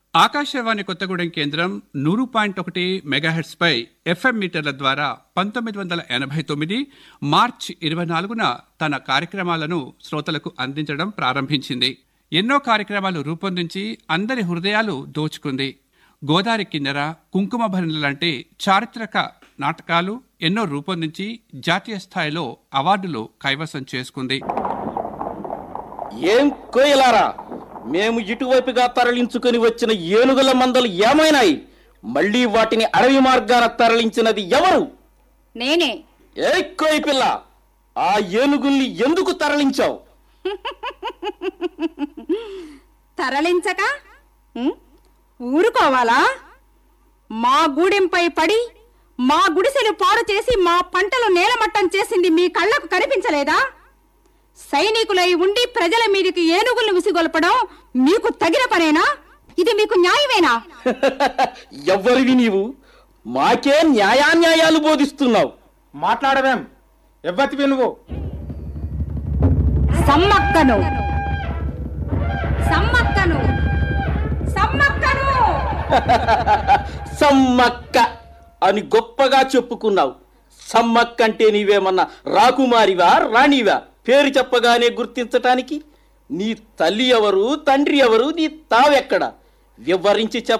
ఆకాశవాణి కొత్తగూడెం కేంద్రం నూరు పాయింట్ ఒకటి మెగాహెట్స్ పై ఎఫ్ఎం మీటర్ల ద్వారా పంతొమ్మిది వందల ఎనభై తొమ్మిది మార్చి ఇరవై నాలుగున తన కార్యక్రమాలను శ్రోతలకు అందించడం ప్రారంభించింది ఎన్నో కార్యక్రమాలు రూపొందించి అందరి హృదయాలు దోచుకుంది గోదారి కిన్నెర కుంకుమ భరణి లాంటి చారిత్రక నాటకాలు ఎన్నో రూపొందించి జాతీయ స్థాయిలో అవార్డులు కైవసం చేసుకుంది ఏం కోయలారా మేము ఇటువైపుగా తరలించుకొని వచ్చిన ఏనుగుల మందలు ఏమైనాయి మళ్ళీ వాటిని అడవి మార్గాన తరలించినది ఎవరు నేనే ఏ కోయి పిల్ల ఆ ఏనుగుల్ని ఎందుకు తరలించావు తరలించక ఉం? ఊరుకోవాలా మా గూడెంపై పడి మా గుడిసెలు పాడు చేసి మా పంటలు నేలమట్టం చేసింది మీ కళ్ళకు కనిపించలేదా సైనికులై ఉండి ప్రజల మీదకి ఏనుగులను విసిగొల్పడం మీకు తగిన పనేనా ఇది మీకు న్యాయమేనా ఎవ్వరివి నీవు మాకే న్యాయాన్యాయాలు బోధిస్తున్నావు మాట్లాడవేం ఎవ్వతివి నువ్వు సమ్మక్కను సమ్మక్కను సమ్మక్కను సమ్మక్క అని గొప్పగా చెప్పుకున్నావు సమ్మక్క అంటే నీవేమన్నా రాకుమారివా రాణివా పేరు చెప్పగానే గుర్తించటానికి నీ తల్లి ఎవరు తండ్రి ఎవరు నీ తావెక్కడ వివరించి చెప్ప